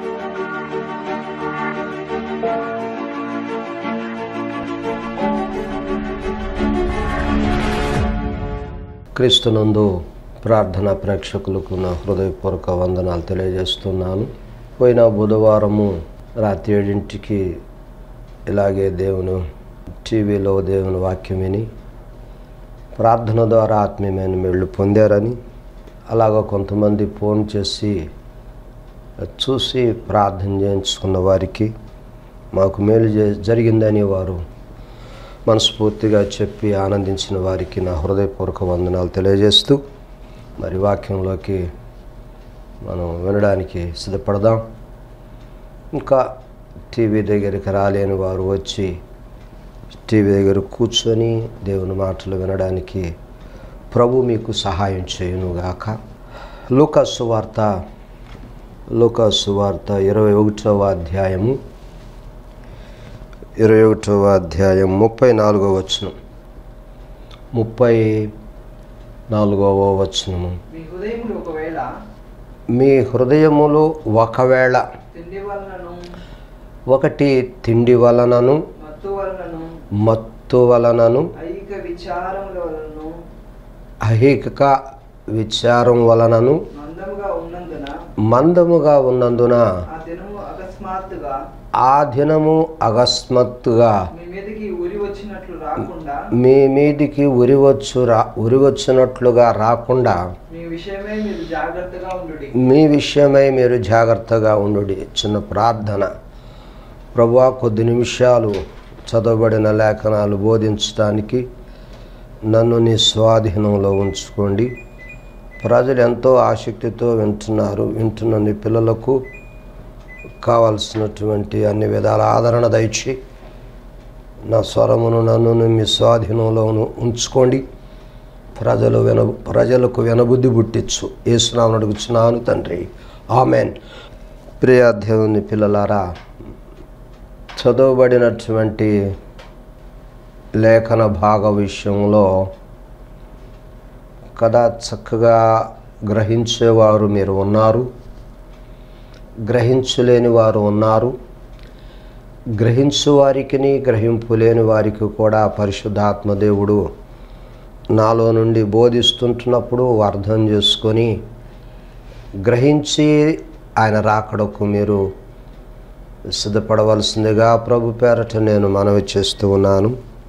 క్రీస్తునందు ప్రార్థన ప్రేక్షకులకు నా హృదయపూర్వక వందనాలు తెలియజేస్తున్నాను పోయిన బుధవారము రాత్రి ఏడింటికి ఇలాగే దేవుని టీవీలో దేవుని వాక్యం విని ప్రార్థన ద్వారా ఆత్మీయమైన మేళ్ళు పొందారని అలాగ కొంతమంది ఫోన్ చేసి చూసి ప్రార్థన చేయించుకున్న వారికి మాకు మేలు జే- జరిగిందని వారు మనస్ఫూర్తిగా చెప్పి ఆనందించిన వారికి నా హృదయపూర్వక వందనాలు తెలియజేస్తూ మరి వాక్యంలోకి మనం వినడానికి సిద్ధపడదాం ఇంకా టీవీ దగ్గరికి రాలేని వారు వచ్చి టీవీ దగ్గర కూర్చొని దేవుని మాటలు వినడానికి ప్రభు మీకు సహాయం చేయునుగాక లూకాసు వార్త లూకాసు వార్త ఇరవై ఒకటవ అధ్యాయము ఇరవై ఒకటవ అధ్యాయం ముప్పై నాలుగవ వచనం ముప్పై నాలుగవ వచనము మీ హృదయములు ఒకవేళ మీ హృదయములు ఒకవేళ తిండి వలనను ఒకటి తిండి వలనను మత్తు వలనను మత్తు వలనను ఐక విచారముల వలనను అహిక విచారం వలనను మందముగా ఉన్నందున మందముగా ఉన్నందున ఆ దినము అకస్మాత్తుగా ఆ దినము అకస్మాత్తుగా మీ మీదకి ఉరి వచ్చినట్లు రాకుండా మీ మీదికి ఉరివచ్చు రా ఉరివచ్చినట్లుగా రాకుండా మీ విషయమై మీరు జాగ్రత్తగా ఉండుడి మీ విషయమై మీరు జాగ్రత్తగా ఉండు చిన్న ప్రార్థన ప్రభువా కొద్ది నిమిషాలు చదవబడిన లేఖనాలు బోధించడానికి నన్ను నీ స్వాధీనంలో ఉంచుకోండి ప్రజలు ఎంతో ఆసక్తితో వింటున్నారు వింటున్న నీ పిల్లలకు కావలసినటువంటి అన్ని విధాల ఆదరణ దయచి నా స్వరమును నన్ను మీ స్వాధీనంలో ఉంచుకోండి ప్రజలు విన ప్రజలకు వినబుద్ధి పుట్టించు ఏసునామని అడుగుచున్నాను తండ్రి ఆమెన్ ప్రియ దేవుని పిల్లలారా చదవబడినటువంటి లేఖన భాగ విషయంలో కదా చక్కగా గ్రహించేవారు మీరు ఉన్నారు గ్రహించలేని వారు ఉన్నారు గ్రహించు వారికి గ్రహింపు లేని వారికి కూడా పరిశుద్ధాత్మ దేవుడు నాలో నుండి బోధిస్తుంటున్నప్పుడు అర్థం చేసుకొని గ్రహించి ఆయన రాకడకు మీరు సిద్ధపడవలసిందిగా ప్రభు పేరట నేను మనవి చేస్తూ ఉన్నాను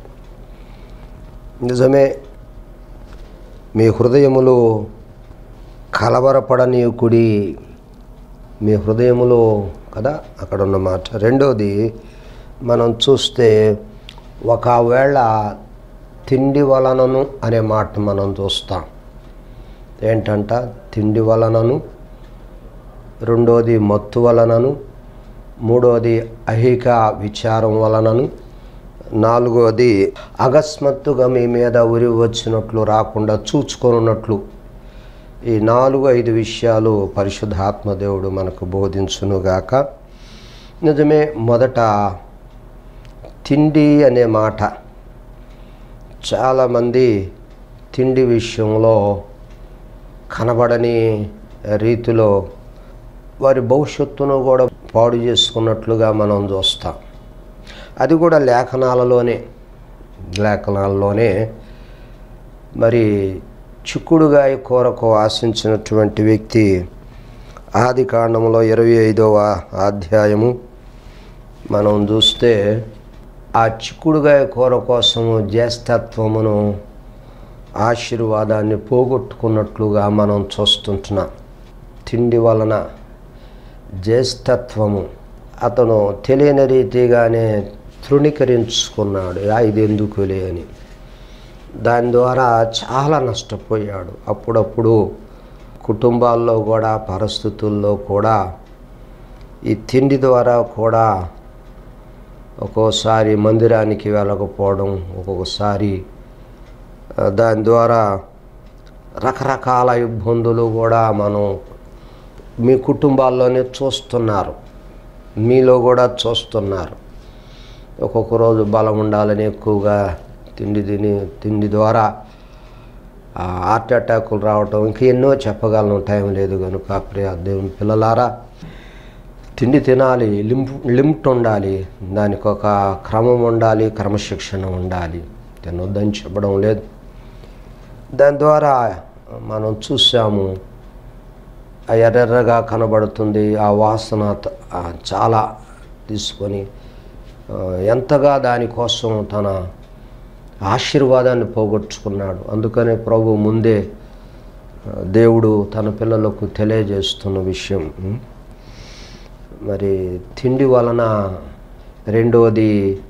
నిజమే మీ హృదయములు కలవరపడనీయకుడి మీ హృదయములో కదా అక్కడ ఉన్న మాట రెండోది మనం చూస్తే ఒకవేళ తిండి వలనను అనే మాట మనం చూస్తాం ఏంటంట తిండి వలనను రెండోది మత్తు వలనను మూడోది అహిక విచారం వలనను నాలుగోది అకస్మాత్తుగా మీ మీద ఉరి వచ్చినట్లు రాకుండా చూచుకొనున్నట్లు ఈ నాలుగు ఐదు విషయాలు పరిశుద్ధాత్మదేవుడు మనకు బోధించునుగాక నిజమే మొదట తిండి అనే మాట చాలామంది తిండి విషయంలో కనబడని రీతిలో వారి భవిష్యత్తును కూడా పాడు చేసుకున్నట్లుగా మనం చూస్తాం అది కూడా లేఖనాలలోనే లేఖనాల్లోనే మరి చిక్కుడుగాయ కొరకు ఆశించినటువంటి వ్యక్తి ఆది కాండంలో ఇరవై ఐదవ అధ్యాయము మనం చూస్తే ఆ చిక్కుడుగాయ కూర కోసము జ్యేష్ఠత్వమును ఆశీర్వాదాన్ని పోగొట్టుకున్నట్లుగా మనం చూస్తుంటున్నాం తిండి వలన జ్యేష్ఠత్వము అతను తెలియని రీతిగానే తృణీకరించుకున్నాడు "ఆ, ఇది ఎందుకులే అని దాని ద్వారా చాలా నష్టపోయాడు అప్పుడప్పుడు కుటుంబాల్లో కూడా పరిస్థితుల్లో కూడా ఈ తిండి ద్వారా కూడా ఒక్కోసారి మందిరానికి వెళ్ళకపోవడం ఒక్కొక్కసారి ఆ, దాని ద్వారా రకరకాల ఇబ్బందులు కూడా మనం మీ కుటుంబాల్లోనే చూస్తున్నారు మీలో కూడా చూస్తున్నారు ఒక్కొక్క రోజు బలం ఉండాలని ఎక్కువగా తిండి తిని తిండి ద్వారా ఆ, హార్ట్ అటాకులు రావటం ఇంకా ఎన్నో చెప్పగలను టైం లేదు కనుక ప్రియ దేవుని పిల్లలారా తిండి తినాలి లింప్ లిమిట్ ఉండాలి దానికి ఒక క్రమం ఉండాలి క్రమశిక్షణ ఉండాలి తినొద్దని చెప్పడం లేదు దాని ద్వారా మనం చూసాము ఆ ఎర్రెర్రగా కనబడుతుంది ఆ వాసన త- ఆ చాలా తీసుకొని ఆ, ఎంతగా దానికోసం తన ఆశీర్వాదాన్ని పోగొట్టుకున్నాడు అందుకనే ప్రభు ముందే ఆ, దేవుడు తన పిల్లలకు తెలియజేస్తున్న విషయం ఉం? మరి తిండి వలన రెండవది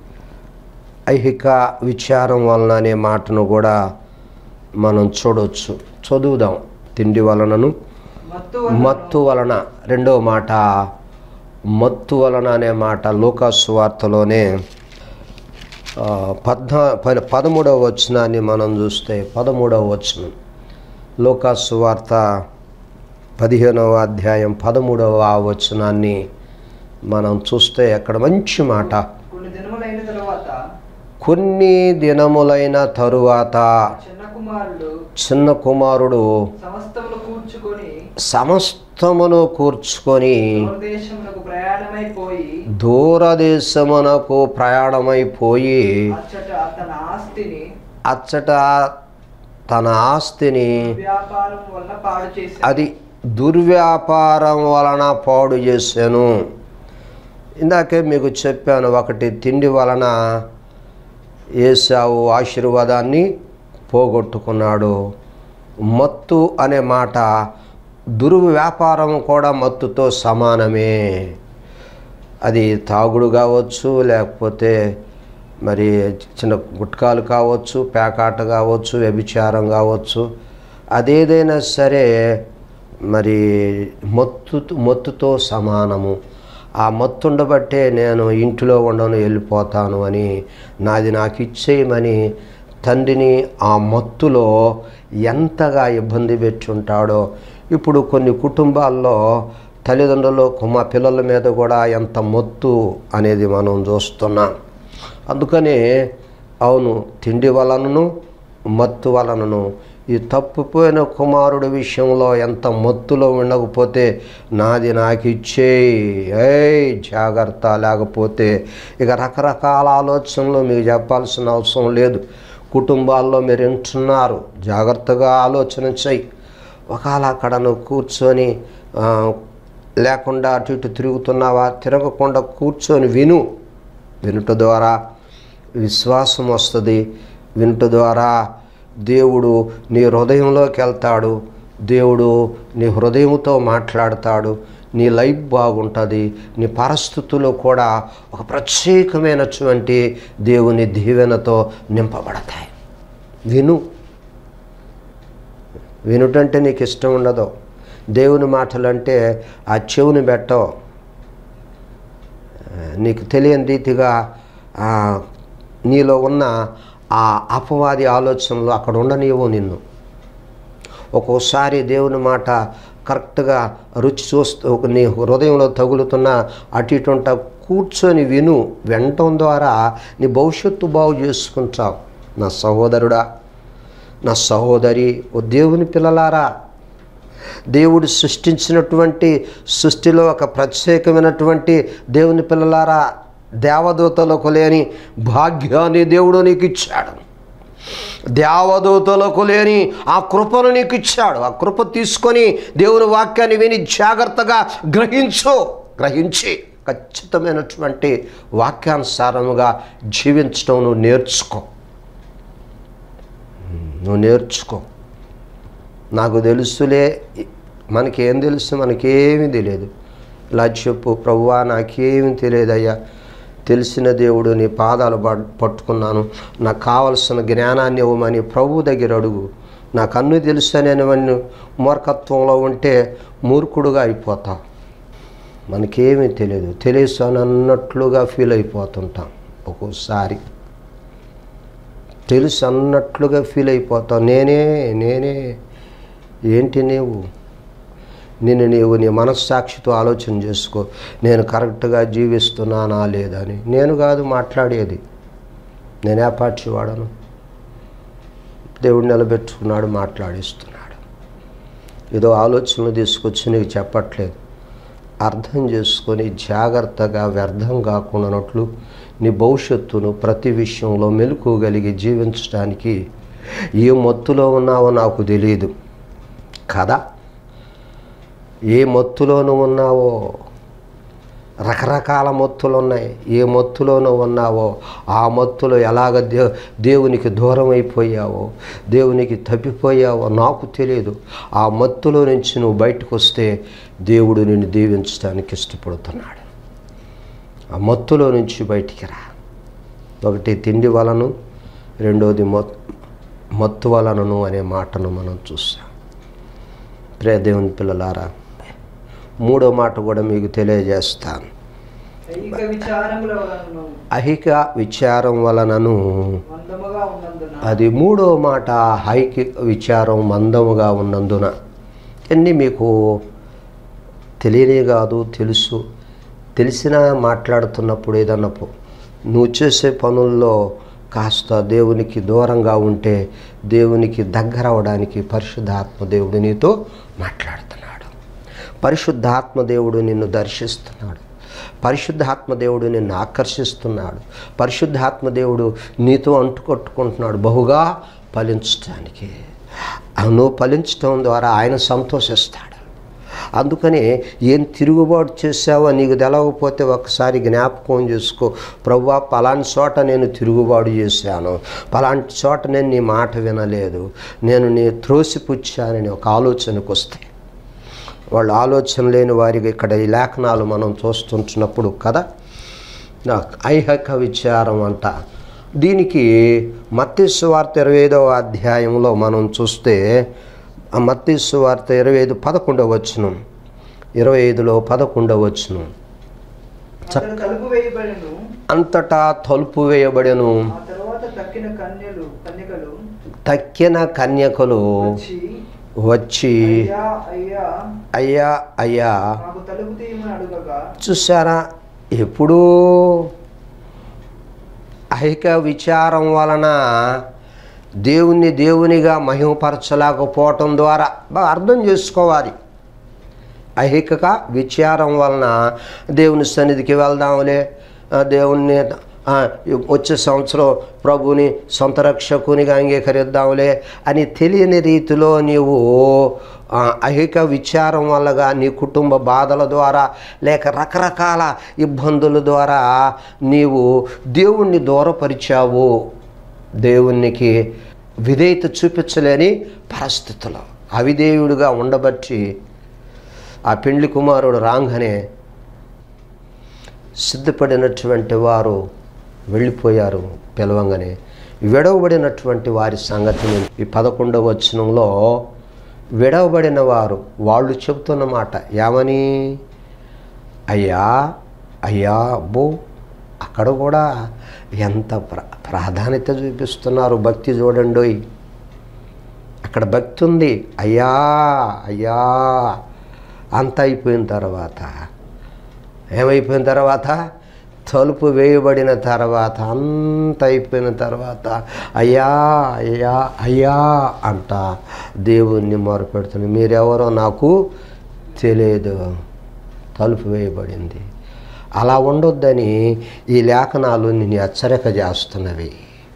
ఐహిక విచారం వలన అనే మాటను కూడా మనం చూడవచ్చు చదువుదాం తిండి వలనను మత్తు మత్తు వలన రెండవ మాట మత్తు వలన అనే మాట లోకాసు వార్తలోనే ఆ, పద్నా ప- పదమూడవ వచనాన్ని మనం చూస్తే పదమూడవ వచనం లోకాసు వార్త పదిహేనవ అధ్యాయం పదమూడవ వచనాన్ని మనం చూస్తే అక్కడ మంచి మాట కొన్ని దినములైన తర్వాత కొన్ని దినములైన తరువాత చిన్న కుమారుడు చిన్న కుమారుడు సమస్తములు కూర్చుకొని సమస్తమును కూర్చుకొని దూరదేశములకు ప్రయాణమైపోయి దూరదేశమునకు ప్రయాణమైపోయి అచ్చట తన ఆస్తిని అచ్చట తన ఆస్తిని వ్యాపారం వల్ల పాడు చేసి అది దుర్వ్యాపారం వలన పాడు చేశాను ఇందాకే మీకు చెప్పాను ఒకటి తిండి వలన ఏసావు ఆశీర్వాదాన్ని పోగొట్టుకున్నాడు మత్తు అనే మాట దుర్వ్యాపారం కూడా మత్తుతో సమానమే అది తాగుడు కావచ్చు లేకపోతే మరి చిన్న గుట్కాలు కావచ్చు పేకాట కావచ్చు వ్యభిచారం కావచ్చు అదేదైనా సరే మరి మత్తు మత్తుతో సమానము ఆ మత్తు ఉండబట్టే నేను ఇంటిలో ఉండను వెళ్ళిపోతాను అని నాది నాకు ఇచ్చేయమని తండ్రిని ఆ మత్తులో ఎంతగా ఇబ్బంది పెట్టుంటాడో ఇప్పుడు కొన్ని కుటుంబాల్లో తల్లిదండ్రులు మా పిల్లల మీద కూడా ఎంత మత్తు అనేది మనం చూస్తున్నాం అందుకని అవును తిండి వలనను మత్తు వలనను ఈ తప్పిపోయిన కుమారుడి విషయంలో ఎంత మత్తులో ఉండకపోతే నాది నాకు ఇచ్చేయి ఏయ్ జాగ్రత్త లేకపోతే ఇక రకరకాల ఆలోచనలు మీకు చెప్పాల్సిన అవసరం లేదు కుటుంబాల్లో మీరు వింటున్నారు జాగ్రత్తగా ఆలోచన చెయ్యి ఒకవేళ అక్కడ నువ్వు కూర్చొని ఆ, లేకుండా అటు ఇటు తిరుగుతున్నావా తిరగకుండా కూర్చొని విను వినుట ద్వారా విశ్వాసం వస్తుంది వినుట ద్వారా దేవుడు నీ హృదయంలోకి వెళ్తాడు దేవుడు నీ హృదయంతో మాట్లాడతాడు నీ లైఫ్ బాగుంటుంది నీ పరిస్థితులు కూడా ఒక ప్రత్యేకమైనటువంటి దేవుని దీవెనతో నింపబడతాయి విను వినుటంటే నీకు ఇష్టం ఉండదు దేవుని మాటలు అంటే ఆ చెవుని పెట్టవు ఆ, నీకు తెలియని రీతిగా ఆ, నీలో ఉన్న ఆ అపవాది ఆలోచనలు అక్కడ ఉండనివ్వు నిన్ను ఒక్కోసారి దేవుని మాట కరెక్ట్గా రుచి చూస్తూ ఒక నీ హృదయంలో తగులుతున్న అటు ఇటు ఉంటా కూర్చొని విను వినటం ద్వారా నీ భవిష్యత్తు బాగు చేసుకుంటావు నా సహోదరుడా నా సహోదరి ఓ దేవుని పిల్లలారా దేవుడు సృష్టించినటువంటి సృష్టిలో ఒక ప్రత్యేకమైనటువంటి దేవుని పిల్లలారా దేవదూతలకు లేని భాగ్యాన్ని దేవుడు నీకు ఇచ్చాడు దేవదూతలకు లేని ఆ కృపను నీకు ఇచ్చాడు ఆ కృప తీసుకొని దేవుని వాక్యాన్ని విని జాగ్రత్తగా గ్రహించు గ్రహించి ఖచ్చితమైనటువంటి వాక్యానుసారముగా జీవించడం నువ్వు నేర్చుకో నువ్వు నేర్చుకో నాకు తెలుసులే మనకేం తెలుసు మనకేమీ తెలియదు ఇలా చెప్పు ప్రభువా నాకేమీ తెలియదయ్యా తెలిసిన దేవుడు నీ పాదాలు పట్- పట్టుకున్నాను నాకు కావలసిన జ్ఞానాన్ని ఇవ్వమని ప్రభు దగ్గర అడుగు నాకు అన్నీ తెలుసు అనేవన్నీ మూర్ఖత్వంలో ఉంటే మూర్ఖుడుగా అయిపోతాం మనకేమీ తెలియదు తెలుసు అని అన్నట్లుగా ఫీల్ అయిపోతుంటాం ఒక్కోసారి తెలుసు అన్నట్లుగా ఫీల్ అయిపోతావు నేనే నేనే ఏంటి నీవు నిన్ను నీవు నీ మనస్సాక్షితో ఆలోచన చేసుకో నేను కరెక్ట్గా జీవిస్తున్నానా లేదా అని నేను కాదు మాట్లాడేది నేనే పార్టీ వాడను దేవుడు నిలబెట్టుకున్నాడు మాట్లాడిస్తున్నాడు ఏదో ఆలోచనలు తీసుకొచ్చి నీకు చెప్పట్లేదు అర్థం చేసుకొని జాగ్రత్తగా వ్యర్థం కాకుండానట్లు నీ భవిష్యత్తును ప్రతి విషయంలో మెలుకోగలిగి జీవించడానికి ఏ మత్తులో ఉన్నావో నాకు తెలియదు కదా ఏ మత్తులోనూ ఉన్నావో రకరకాల మత్తులు ఉన్నాయి ఏ మత్తులోనూ ఉన్నావో ఆ మత్తులో ఎలాగ దే దేవునికి దూరం అయిపోయావో దేవునికి తప్పిపోయావో నాకు తెలియదు ఆ మత్తులో నుంచి నువ్వు బయటకు వస్తే దేవుడు నిన్ను దీవించడానికి ఇష్టపడుతున్నాడు ఆ మత్తులో నుంచి బయటికి రా ఒకటి తిండి వలను రెండోది మొత్ మత్తు వలనను అనే మాటను మనం చూస్తాం ప్రియ దేవుని పిల్లలారా మూడో మాట కూడా మీకు తెలియజేస్తాను ఐహిక విచారముల వలనను అహిక విచారం వలనను మందముగా ఉన్నందున అది మూడో మాట హైకి విచారం మందముగా ఉన్నందున అన్నీ మీకు తెలియనే కాదు తెలుసు తెలిసినా మాట్లాడుతున్నప్పుడు ఏదన్నా పో- నువ్వు చేసే పనుల్లో కాస్త దేవునికి దూరంగా ఉంటే దేవునికి దగ్గర అవడానికి పరిశుద్ధాత్మ దేవుడు నీతో మాట్లాడుతున్నాడు పరిశుద్ధాత్మ దేవుడు నిన్ను దర్శిస్తున్నాడు పరిశుద్ధాత్మ దేవుడు నిన్ను ఆకర్షిస్తున్నాడు పరిశుద్ధాత్మ దేవుడు నీతో అంటుకొట్టుకుంటున్నాడు బహుగా ఫలించడానికి నువ్వు ఫలించడం ద్వారా ఆయన సంతోషిస్తాడు అందుకని ఏం తిరుగుబాటు చేసావో నీకు తెలవకపోతే ఒకసారి జ్ఞాపకం చేసుకో ప్రవ్వా పలాంటి చోట నేను తిరుగుబాటు చేశాను పలాంటి చోట నేను నీ మాట వినలేదు నేను నీ త్రోసిపుచ్చానని ఒక ఆలోచనకు వస్తాయి వాళ్ళు ఆలోచన లేని వారికి ఇక్కడ ఈ లేఖనాలు మనం చూస్తుంటున్నప్పుడు కదా నాకు ఐహక విచారం అంట దీనికి మత్స్సు వార్త ఇరవై ఐదవ అధ్యాయంలో మనం చూస్తే ఆ మత్స్సు వార్త ఇరవై ఐదు పదకొండవ వచ్చును ఇరవై ఐదులో పదకొండవ వచ్చును అతడు తలుపు వేయబడెను అంతటా తలుపు వేయబడెను ఆ తర్వాత తక్కిన కన్యలు కన్యకలు తక్కిన కన్యకలు వచ్చి వచ్చి అయ్యా అయ్యా అయ్యా అయ్యా మాకు తలుపు తీయమని అడుగగా చూసారా ఎప్పుడూ ఐక విచారం వలన దేవుణ్ణి దేవునిగా మహిమపరచలేకపోవటం ద్వారా బాగా అర్థం చేసుకోవాలి ఐహిక విచారం వలన దేవుని సన్నిధికి వెళ్దాంలే ఆ దేవుణ్ణి ఆ, వచ్చే సంవత్సరం ప్రభుని సొంత రక్షకునిగా అంగీకరిద్దాంలే అని తెలియని రీతిలో నీవు ఆ, ఐహిక విచారం వల్లగా నీ కుటుంబ బాధల ద్వారా లేక రకరకాల ఇబ్బందుల ద్వారా నీవు దేవుణ్ణి దూరపరిచావు దేవునికి విధేయత చూపించలేని పరిస్థితులు అవిధేయుడిగా ఉండబట్టి ఆ పెండ్లి కుమారుడు రాగానే సిద్ధపడినటువంటి వారు వెళ్ళిపోయారు పిలవంగానే విడవబడినటువంటి వారి సంగతిని ఈ పదకొండవ వచనంలో విడవబడిన వారు వాళ్ళు చెబుతున్న మాట ఏమని అయ్యా అయ్యా అబ్బో అక్కడ కూడా ఎంత ప్ర ప్రాధాన్యత చూపిస్తున్నారు భక్తి చూడండి అక్కడ భక్తి ఉంది అయ్యా అయ్యా అంత అయిపోయిన తర్వాత ఏమైపోయిన తర్వాత తలుపు వేయబడిన తర్వాత అంత అయిపోయిన తర్వాత అయ్యా అయ్యా అయ్యా అంట దేవుణ్ణి మొరపెడుతుంది మీరెవరో నాకు తెలియదు తలుపు వేయబడింది అలా ఉండొద్దని ఈ లేఖనాలు నేను హెచ్చరిక చేస్తున్నవి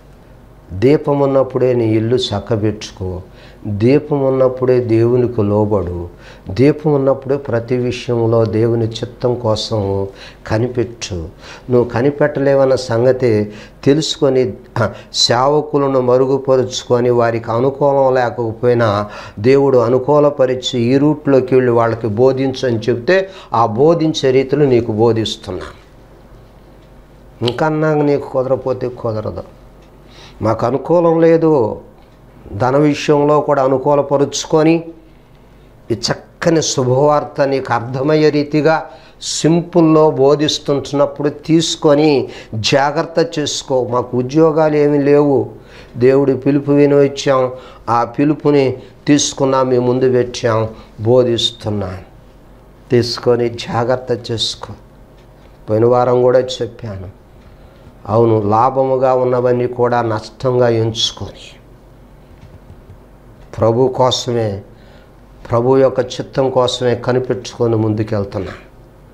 దీపం ఉన్నప్పుడే నీ ఇల్లు చక్కబెట్టుకో దీపం ఉన్నప్పుడే దేవునికి లోబడు దీపం ఉన్నప్పుడే ప్రతి విషయంలో దేవుని చిత్తం కోసం కనిపెట్టు నువ్వు కనిపెట్టలేవన్న సంగతి తెలుసుకొని ఆ, సేవకులను మరుగుపరుచుకొని వారికి అనుకూలం లేకపోయినా దేవుడు అనుకూలపరిచి ఈ రూట్లోకి వెళ్ళి వాళ్ళకి బోధించు అని చెప్తే ఆ బోధించే రీతిలో నీకు బోధిస్తున్నా ఇంకన్నా నీకు కుదరపోతే కుదరదు మాకు అనుకూలం లేదు ధన విషయంలో కూడా అనుకూలపరుచుకొని ఈ చక్కని శుభవార్త నీకు అర్థమయ్యే రీతిగా సింపుల్లో బోధిస్తుంటున్నప్పుడు తీసుకొని జాగ్రత్త చేసుకో మాకు ఉద్యోగాలు ఏమీ లేవు దేవుడి పిలుపు విని వచ్చాం ఆ పిలుపుని తీసుకున్నాం మీ ముందు పెట్టాం బోధిస్తున్నాం తీసుకొని జాగ్రత్త చేసుకో పోయిన వారం కూడా చెప్పాను అవును లాభముగా ఉన్నవన్నీ కూడా నష్టంగా ఎంచుకొని ప్రభు కోసమే ప్రభు యొక్క చిత్తం కోసమే కనిపెట్టుకొని ముందుకెళ్తున్నా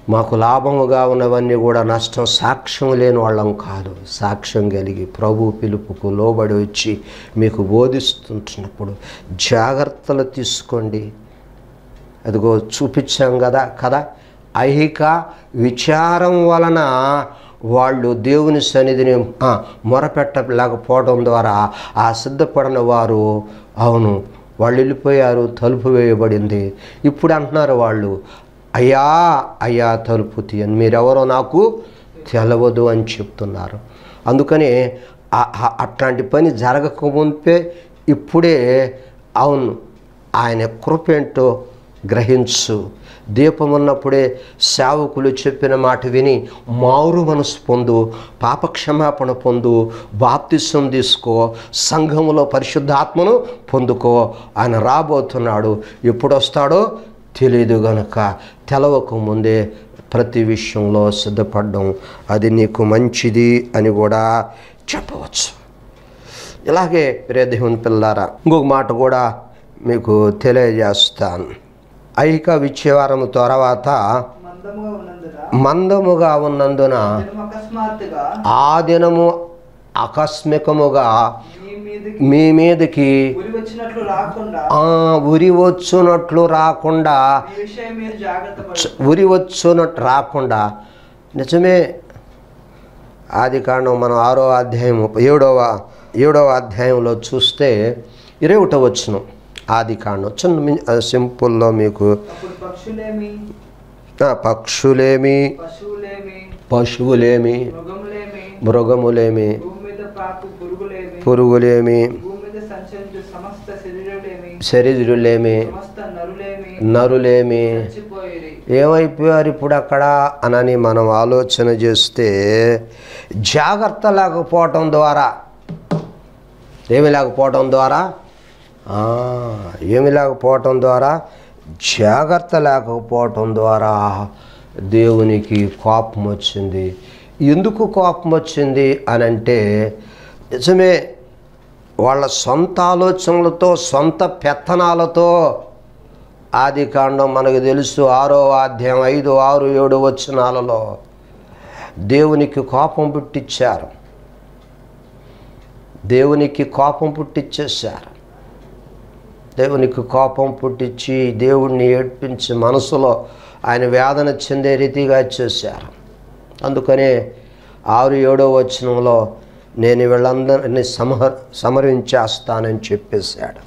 మాకు లాభముగా ఉన్నవన్నీ కూడా నష్టం సాక్ష్యం లేని వాళ్ళం కాదు సాక్ష్యం కలిగి ప్రభు పిలుపుకు లోబడి వచ్చి మీకు బోధిస్తుంటున్నప్పుడు జాగ్రత్తలు తీసుకోండి అదిగో చూపించాం కదా కదా ఐహిక విచారం వలన వాళ్ళు దేవుని సన్నిధిని ఆ, మొరపెట్టలేకపోవడం ద్వారా ఆ సిద్ధపడిన వారు అవును వాళ్ళు వెళ్ళిపోయారు తలుపు వేయబడింది ఇప్పుడు అంటున్నారు వాళ్ళు అయ్యా అయ్యా తలుపు తీయని మీరెవరో నాకు తెలవదు అని చెప్తున్నారు అందుకని ఆ- ఆ- అట్లాంటి పని జరగకముందే ఇప్పుడే అవును ఆయన కృపేంటో గ్రహించు దీపం ఉన్నప్పుడే సేవకులు చెప్పిన మాట విని మారు మనసు పొందు పాపక్షమాపణ పొందు బాప్తిసం తీసుకో సంఘములో పరిశుద్ధాత్మను పొందుకో ఆయన రాబోతున్నాడు ఎప్పుడు వస్తాడో తెలియదు గనుక తెలవక ముందే ప్రతి విషయంలో సిద్ధపడడం అది నీకు మంచిది అని కూడా చెప్పవచ్చు ఇలాగే ప్రియ దేవుని పిల్లారా ఇంకొక మాట కూడా మీకు తెలియజేస్తాను ఐక విచ్చేవారం తర్వాత మందముగా ఉన్నందున మందముగా ఉన్నందున దినము అకస్మాత్తుగా ఆ దినము ఆకస్మికముగా మీ మీదకి మీ మీదకి ఉరి వచ్చినట్లు రాకుండా ఆ ఉరి వచ్చునట్లు రాకుండా ఈ విషయం మీరు జాగ్రత్త పడు చ- ఉరి వచ్చునట్టు రాకుండా నిజమే ఆది కాండం మనం ఆరో అధ్యాయం ఏడవ ఏడవ అధ్యాయంలో చూస్తే ఇరవై ఒకటో వచ్చును ఆది కాండం చిన్న మీ- ఆ సింపుల్లో మీకు అప్పుడు పక్షులేమి ఆ, పక్షులేమి పశువులేమి పశువులేమి మృగములేమి మృగములేమి భూమి మీద పాకు పురుగులేమి పురుగులేమి భూమి మీద సంచరించు సమస్త శరీరులేమి శరీరులేమి సమస్త నరులేమి నరులేమి చచ్చిపోయిరి ఏమైపోయారు ఇప్పుడు అక్కడ అనని మనం ఆలోచన చేస్తే జాగ్రత్త లేకపోవటం ద్వారా ఏమి లేకపోవటం ద్వారా ఆ, ఏమి లేకపోవటం ద్వారా జాగ్రత్త లేకపోవటం ద్వారా దేవునికి కోపం వచ్చింది ఎందుకు కోపం వచ్చింది అని అంటే నిజమే వాళ్ళ సొంత ఆలోచనలతో సొంత పెత్తనాలతో ఆది కాండం మనకు తెలుసు ఆరో అధ్యాయం ఐదు ఆరు ఏడు వచనాలలో దేవునికి కోపం పుట్టించారు దేవునికి కోపం పుట్టించేశారు దేవునికి కోపం పుట్టించి దేవుణ్ణి ఏడ్పించి మనసులో ఆయన వేదన చెందే రీతిగా చేశారు అందుకనే ఆరు ఏడో వచనంలో నేను వీళ్ళందరినీ సమహ సమరించేస్తానని చెప్పేశాడు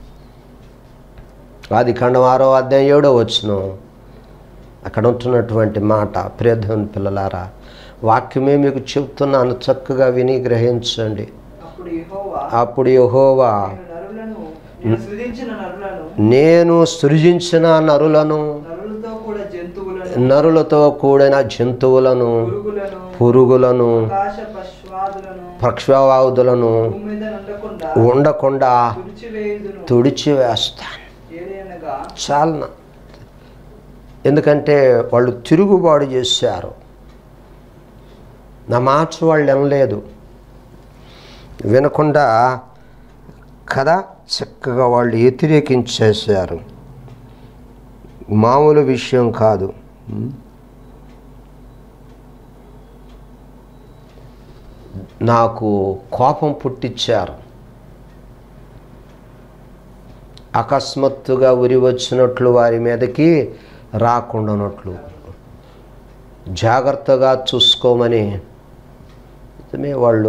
ఆది ఖండం ఆరో అధ్యాయం ఏడో వచ్చును అక్కడ ఉంటున్నటువంటి మాట ప్రియధన్ పిల్లలారా వాక్యమే మీకు చెప్తున్నాను చక్కగా విని గ్రహించండి అప్పుడు యెహోవా అప్పుడు యెహోవా నేను నరులను నేను సృజించిన నరులను నేను సృజించిన నరులను నరులతో కూడా జంతువులను నరులతో కూడిన జంతువులను పురుగులను పురుగులను ఆకాశ పశ్వాదులను పక్షవాదులను భూమి మీద ఉండకుండా ఉండకుండా తుడిచివేయుదును తుడిచివేస్తాను ఏదైనగా చాలన ఎందుకంటే వాళ్ళు తిరుగుబాటు చేశారు నా మాట వాళ్ళు వినలేదు వినకుండా కదా చక్కగా వాళ్ళు వ్యతిరేకించేశారు మామూలు విషయం కాదు నాకు కోపం పుట్టించారు అకస్మాత్తుగా ఉరి వచ్చినట్లు వారి మీదకి రాకుండానట్లు జాగ్రత్తగా చూసుకోమని నిజమే వాళ్ళు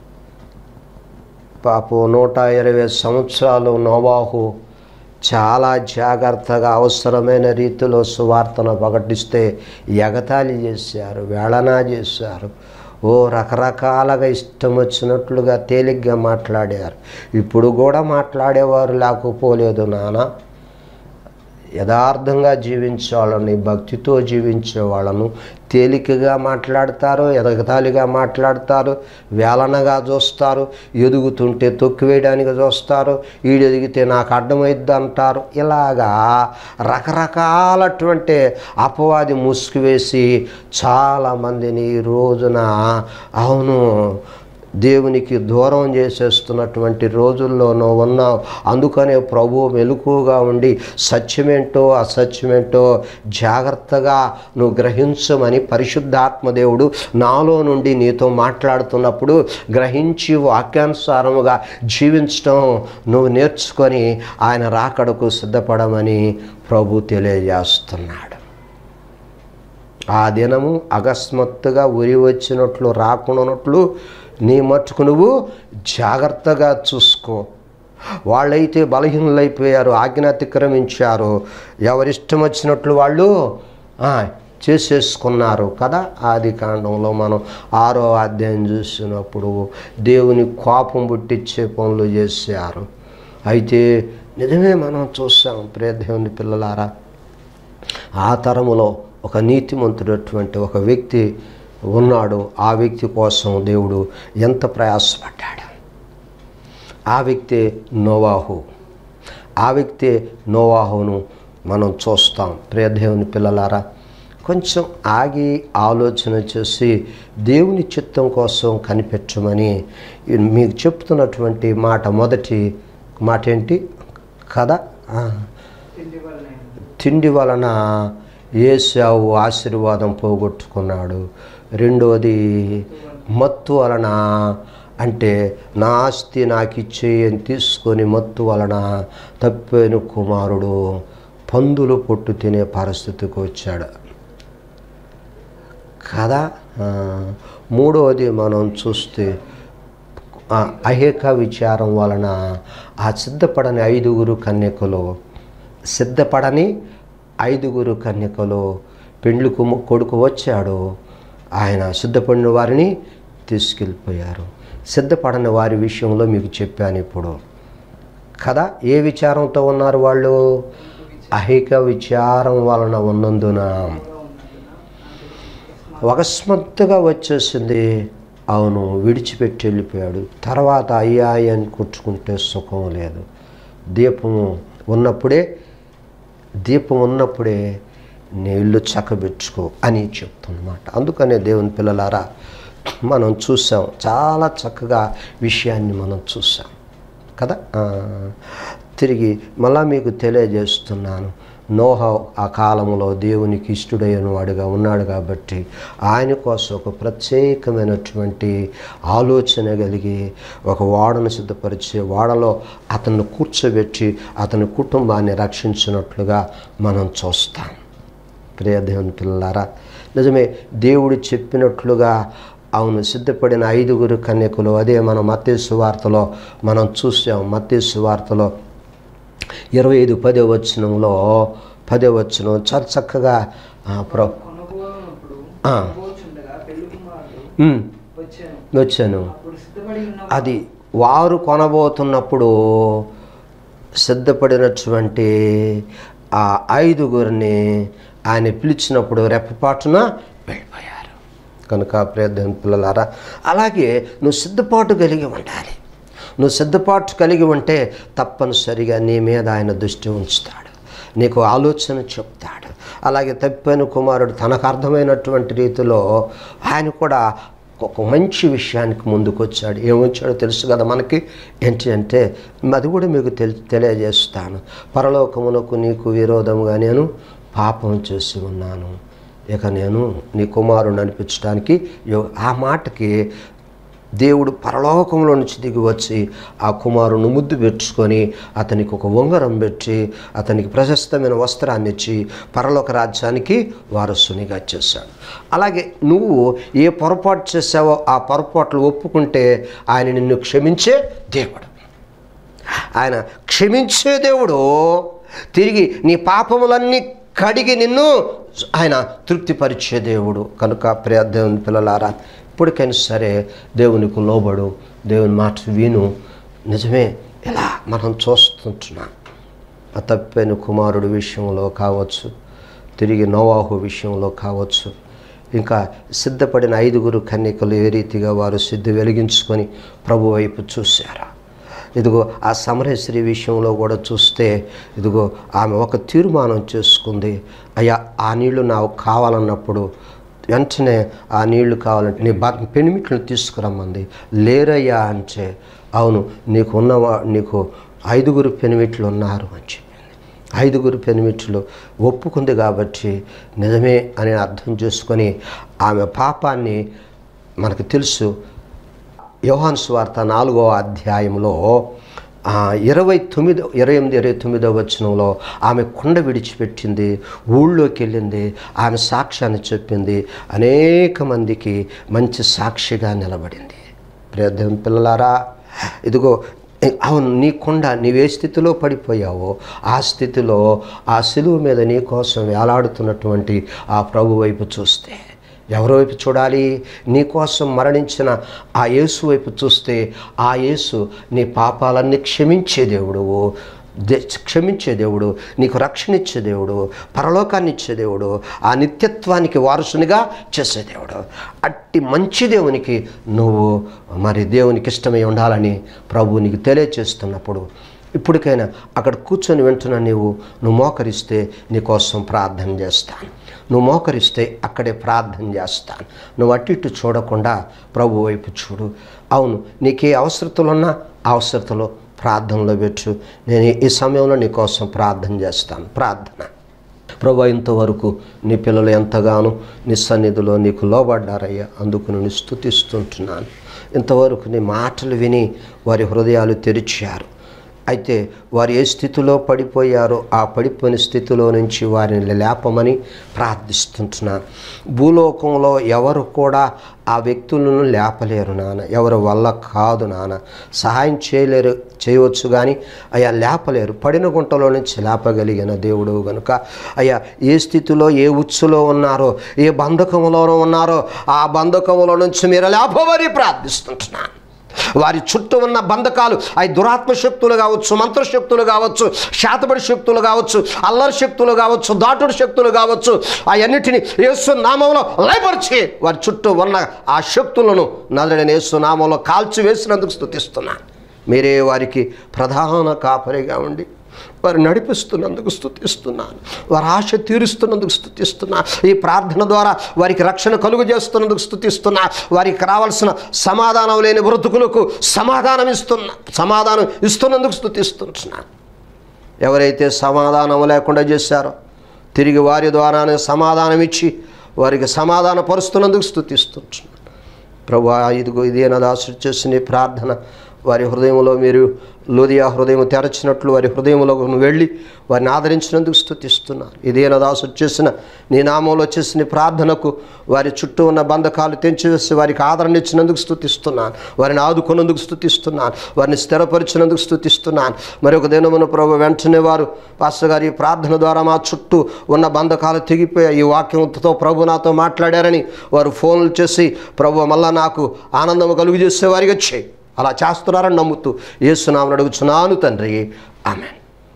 పాపం నూట ఇరవై సంవత్సరాలు నోవాహు చాలా జాగ్రత్తగా అవసరమైన రీతిలో సువార్తను ప్రకటిస్తే ఎగతాళి చేశారు వేళన చేశారు ఓ రకరకాలుగా ఇష్టం వచ్చినట్లుగా తేలిగ్గా మాట్లాడారు ఇప్పుడు కూడా మాట్లాడేవారు లేకపోలేదు నాన్న యథార్థంగా జీవించే వాళ్ళని భక్తితో జీవించే వాళ్ళను తేలికగా మాట్లాడతారు ఎదగతాలిగా మాట్లాడతారు వేలనగా చూస్తారు ఎదుగుతుంటే తొక్కివేయడానికి చూస్తారు ఈడు ఎదిగితే నాకు అడ్డమైద్ది అంటారు ఇలాగా రకరకాలటువంటి అపవాది ముసుగు వేసి చాలామందిని ఈ రోజున అవును దేవునికి దూరం చేసేస్తున్నటువంటి రోజుల్లో నువ్వు ఉన్నావు అందుకనే ప్రభు మెలకుగా ఉండి సత్యమేంటో అసత్యమేంటో జాగ్రత్తగా నువ్వు గ్రహించమని పరిశుద్ధాత్మ దేవుడు నాలో నుండి నీతో మాట్లాడుతున్నప్పుడు గ్రహించి వాక్యానుసారముగా జీవించడం నువ్వు నేర్చుకొని ఆయన రాకడకు సిద్ధపడమని ప్రభు తెలియజేస్తున్నాడు ఆ దినము అకస్మాత్తుగా ఉరి వచ్చినట్లు రాకుండానట్లు నీ మట్టుకు నువ్వు జాగ్రత్తగా చూసుకో వాళ్ళైతే బలహీనులైపోయారు ఆజ్ఞ అతిక్రమించారు ఎవరిష్టం వచ్చినట్లు వాళ్ళు ఆ, చేసేసుకున్నారు కదా ఆది కాండంలో మనం ఆరో అధ్యాయం చూసినప్పుడు దేవుని కోపం పుట్టించే పనులు చేశారు అయితే నిజమే మనం చూసాం ప్రియ దేవుని పిల్లలారా ఆ తరములో ఒక నీతిమంతుడటువంటి ఒక వ్యక్తి ఉన్నాడు ఆ వ్యక్తి కోసం దేవుడు ఎంత ప్రయాసపడ్డాడు ఆ వ్యక్తి నోవాహు ఆ వ్యక్తి నోవాహును మనం చూస్తాం ప్రియ దేవుని పిల్లలారా కొంచెం ఆగి ఆలోచన చేసి దేవుని చిత్తం కోసం కనిపెట్టమని మీకు చెప్తున్నటువంటి మాట మొదటి మాట ఏంటి కదా ఆ. తిండి వలన తిండి వలన ఏసావు ఆశీర్వాదం పోగొట్టుకున్నాడు రెండోది మత్తు వలన అంటే నా ఆస్తి నాకు ఇచ్చేయని తీసుకొని మత్తు వలన తప్పేను కుమారుడు పందులు పొట్టు తినే పరిస్థితికి వచ్చాడు కదా ఆ, మూడవది మనం చూస్తే ఆ అహేక విచారం వలన ఆ సిద్ధపడని ఐదుగురు కన్యకలు సిద్ధపడని ఐదుగురు కన్యకలు పెండ్లికు ము- కొడుకు వచ్చాడు ఆయన సిద్ధపడిన వారిని తీసుకెళ్ళిపోయారు సిద్ధపడని వారి విషయంలో మీకు చెప్పాను ఇప్పుడు కదా ఏ విచారంతో ఉన్నారు వాళ్ళు అహిక విచారం వలన ఉన్నందున అకస్మాత్తుగా వచ్చేసింది అవును విడిచిపెట్టి వెళ్ళిపోయాడు తర్వాత అయ్యా అని కొట్టుకుంటే సుఖం లేదు దీపము ఉన్నప్పుడే దీపం ఉన్నప్పుడే నీళ్లు చక్కబెట్టుకో అని చెప్తున్నమాట అందుకనే దేవుని పిల్లలారా మనం చూసాం చాలా చక్కగా విషయాన్ని మనం చూసాం కదా ఆ, తిరిగి మళ్ళా మీకు తెలియజేస్తున్నాను నోహ ఆ కాలంలో దేవునికి ఇష్టడైన వాడుగా ఉన్నాడు కాబట్టి ఆయన కోసం ఒక ప్రత్యేకమైనటువంటి ఆలోచన కలిగి ఒక వాడను సిద్ధపరిచి వాడలో అతన్ని కూర్చోబెట్టి అతని కుటుంబాన్ని రక్షించినట్లుగా మనం చూస్తాం ప్రియ దేవుని పిల్లలారా నిజమే దేవుడు చెప్పినట్లుగా అవును సిద్ధపడిన ఐదుగురు కన్యకులు అదే మనం మత్తేసు వార్తలో మనం చూసాం మత్తేసు వార్తలో ఇరవై ఐదు పదో వచనంలో పదో వచనం చాలా చక్కగా ఆ, ప్ర కొనబోనప్పుడు ఆ. కొనబోచుండగా పెళ్లి కుమారుడు ఉమ్, వచ్చాను వచ్చాను అప్పుడు సిద్ధపడి ఉన్న అది వారు కొనబోతున్నప్పుడు సిద్ధపడినటువంటి ఆ ఐదుగురిని ఆయన పిలిచినప్పుడు రెప్పపాటున వెళ్ళిపోయారు కనుక ప్రయత్నం పిల్లలారా అలాగే నువ్వు సిద్ధపాటు కలిగి ఉండాలి నువ్వు సిద్ధపాటు కలిగి ఉంటే తప్పనిసరిగా నీ మీద ఆయన దృష్టి ఉంచుతాడు నీకు ఆలోచన చెప్తాడు అలాగే తప్పిన కుమారుడు తనకు అర్థమైనటువంటి రీతిలో ఆయన కూడా ఒక మంచి విషయానికి ముందుకు వచ్చాడు ఏమొచ్చాడో తెలుసు కదా మనకి ఏంటి అంటే అది కూడా మీకు తెలి తెలియజేస్తాను పరలోకమునకు నీకు విరోధముగా నేను పాపం చేసి ఉన్నాను ఇక నేను నీ కుమారుని అనిపించడానికి యో- ఆ మాటకి దేవుడు పరలోకంలో నుంచి దిగి వచ్చి ఆ కుమారుని ముద్దు పెట్టుకొని అతనికి ఒక ఉంగరం పెట్టి అతనికి ప్రశస్తమైన వస్త్రాన్ని ఇచ్చి పరలోక రాజ్యానికి వారసునిగా చేశాడు అలాగే నువ్వు ఏ పొరపాటు చేసావో ఆ పొరపాట్లు ఒప్పుకుంటే ఆయన నిన్ను క్షమించే దేవుడు ఆయన క్షమించే దేవుడు తిరిగి నీ పాపములన్నీ కడిగి నిన్ను ఆయన తృప్తిపరిచే దేవుడు కనుక ప్రియ దేవుని పిల్లలారా ఇప్పటికైనా సరే దేవునికి లోబడు దేవుని మాట విను నిజమే ఇలా మనం చూస్తుంటున్నాం ఆ తప్పైన కుమారుడు విషయంలో కావచ్చు తిరిగి నోవాహు విషయంలో కావచ్చు ఇంకా సిద్ధపడిన ఐదుగురు కన్యకలు ఏ రీతిగా వారు సిద్ధి వెలిగించుకొని ప్రభు వైపు చూశారా ఇదిగో ఆ సమరేశ్వరి విషయంలో కూడా చూస్తే ఇదిగో ఆమె ఒక తీర్మానం చేసుకుంది అయ్యా ఆ నీళ్లు నాకు కావాలన్నప్పుడు వెంటనే ఆ నీళ్లు కావాలంటే నీ బ పెనిమిట్లను తీసుకురమ్మంది లేరయ్యా అంటే అవును నీకు ఉన్నవా నీకు ఐదుగురు పెనిమిట్లు ఉన్నారు అని చెప్పింది ఐదుగురు పెనిమిట్లు ఒప్పుకుంది కాబట్టి నిజమే అని అర్థం చేసుకొని ఆమె పాపాన్ని మనకు తెలుసు యోహాన్ స్వార్త నాలుగో అధ్యాయంలో ఆ, ఇరవై తొమ్మిదో ఇరవై ఎనిమిది ఇరవై తొమ్మిదో వచనంలో ఆమె కుండ విడిచిపెట్టింది ఊళ్ళోకి వెళ్ళింది ఆమె సాక్ష్యాన్ని చెప్పింది అనేక మందికి మంచి సాక్షిగా నిలబడింది ప్రియ దేవుని పిల్లలారా ఇదిగో అవును నీ కుండ నీవే స్థితిలో పడిపోయావో ఆ స్థితిలో ఆ సిలువ మీద నీ కోసం వేలాడుతున్నటువంటి ఆ ప్రభు వైపు చూస్తే ఎవరి వైపు చూడాలి నీ కోసం మరణించిన ఆ యేసు వైపు చూస్తే ఆ యేసు నీ పాపాలన్నీ క్షమించే దేవుడువు దే- క్షమించే దేవుడు నీకు రక్షణ ఇచ్చే దేవుడు పరలోకాన్ని ఇచ్చే దేవుడు ఆ నిత్యత్వానికి వారసునిగా చేసే దేవుడు అట్టి మంచి దేవునికి నువ్వు మరి దేవునికి ఇష్టమై ఉండాలని ప్రభు నీకు తెలియచేస్తున్నప్పుడు ఇప్పటికైనా అక్కడ కూర్చొని వింటున్న నీవు నువ్వు మోకరిస్తే నీ కోసం ప్రార్థన చేస్తాను నువ్వు మోకరిస్తే అక్కడే ప్రార్థన చేస్తాను నువ్వు అటు ఇటు చూడకుండా ప్రభు వైపు చూడు అవును నీకే అవసరతలు ఉన్నా ఆ అవసరతలో ప్రార్థనలో పెట్టు నేను ఈ సమయంలో నీ కోసం ప్రార్థన చేస్తాను ప్రార్థన ప్రభు ఇంతవరకు నీ పిల్లలు ఎంతగానో నీ సన్నిధిలో నీకు లోబడ్డారయ్యా అందుకు నేను స్థుతిస్తుంటున్నాను ఇంతవరకు నీ మాటలు విని వారి హృదయాలు తెరిచారు అయితే వారు ఏ స్థితిలో పడిపోయారో ఆ పడిపోయిన స్థితిలో నుంచి వారిని లేపమని ప్రార్థిస్తుంటున్నాను భూలోకంలో ఎవరు కూడా ఆ వ్యక్తులను లేపలేరు నాన్న ఎవరి వల్ల కాదు నాన్న సహాయం చేయలేరు చేయవచ్చు కానీ అయ్యా లేపలేరు పడిన గుంటలో నుంచి లేపగలిగిన దేవుడు గనుక అయ్యా ఏ స్థితిలో ఏ ఉచ్చులో ఉన్నారో ఏ బంధకంలోనో ఉన్నారో ఆ బంధకంలో నుంచి మీరు లేపమని ప్రార్థిస్తుంటున్నాను వారి చుట్టూ ఉన్న బంధకాలు అవి దురాత్మ శక్తులు కావచ్చు మంత్రశక్తులు కావచ్చు శాతబడి శక్తులు కావచ్చు అల్లరి శక్తులు కావచ్చు దాటుడు శక్తులు కావచ్చు అవన్నిటిని యేసు నామంలో లయపరిచి వారి చుట్టూ ఉన్న ఆ శక్తులను నదడిన యేసు నామంలో కాల్చి వేసినందుకు స్థుతిస్తున్నాను మీరే వారికి ప్రధాన కాపరిగా ఉండి వారు నడిపిస్తున్నందుకు స్థుతిస్తున్నాను వారి ఆశ తీరుస్తున్నందుకు స్థుతిస్తున్నా ఈ ప్రార్థన ద్వారా వారికి రక్షణ కలుగు చేస్తున్నందుకు స్థుతిస్తున్నా వారికి రావాల్సిన సమాధానం లేని బ్రతుకులకు సమాధానం ఇస్తున్నా సమాధానం ఇస్తున్నందుకు స్థుతిస్తున్నాను ఎవరైతే సమాధానం లేకుండా చేశారో తిరిగి వారి ద్వారానే సమాధానం ఇచ్చి వారికి సమాధాన పరుస్తున్నందుకు స్థుతిస్తున్నాను ప్రభు ఇదిగో ఇదే నా దాసుడు చేసిన ఈ ప్రార్థన వారి హృదయంలో మీరు లోదియా హృదయం తెరచినట్లు వారి హృదయంలో వెళ్ళి వారిని ఆదరించినందుకు స్థుతిస్తున్నారు ఇదే నా దాసుడు చేసిన నీ నామంలో చేసిన ఈ ప్రార్థనకు వారి చుట్టూ ఉన్న బంధకాలు తెంచివేసి వారికి ఆదరణ ఇచ్చినందుకు స్థుతిస్తున్నాను వారిని ఆదుకున్నందుకు స్థుతిస్తున్నాను వారిని స్థిరపరిచినందుకు స్థుతిస్తున్నాను మరి ఒక దినమున ప్రభు వెంటనే వారు పాస్టర్ గారి ఈ ప్రార్థన ద్వారా మా చుట్టూ ఉన్న బంధకాలు తెగిపోయాయి ఈ వాక్యంతో ప్రభు నాతో మాట్లాడారని వారు ఫోన్లు చేసి ప్రభు మళ్ళా నాకు ఆనందం కలుగు చేసే వారికి వచ్చాయి అలా చేస్తున్నారని నమ్ముతూ ఏసునామని అడుగుచున్నాను తండ్రి ఆమె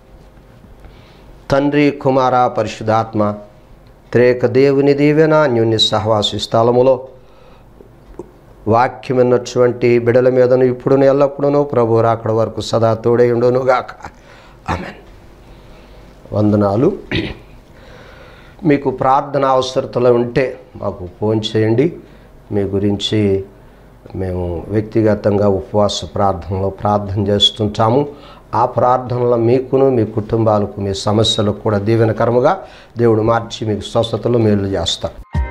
తండ్రి కుమార పరిశుధాత్మ త్రేక దేవుని దీవెన అన్యోన్య సహవాసి స్థలములో వాక్యం విన్నటువంటి బిడల మీదను ఇప్పుడు ఎల్లప్పుడూ ప్రభు రాకడ వరకు సదా తోడై ఉండును గాక ఆమెన్ వందనాలు మీకు ప్రార్థన అవసరతలు ఉంటే మాకు ఫోన్ చేయండి మీ గురించి మేము వ్యక్తిగతంగా ఉపవాస ప్రార్థనలో ప్రార్థన చేస్తుంటాము ఆ ప్రార్థనలో మీకును మీ కుటుంబాలకు మీ సమస్యలకు కూడా దీవెనకరముగా దేవుడు మార్చి మీకు స్వస్థతలు మేలు చేస్తారు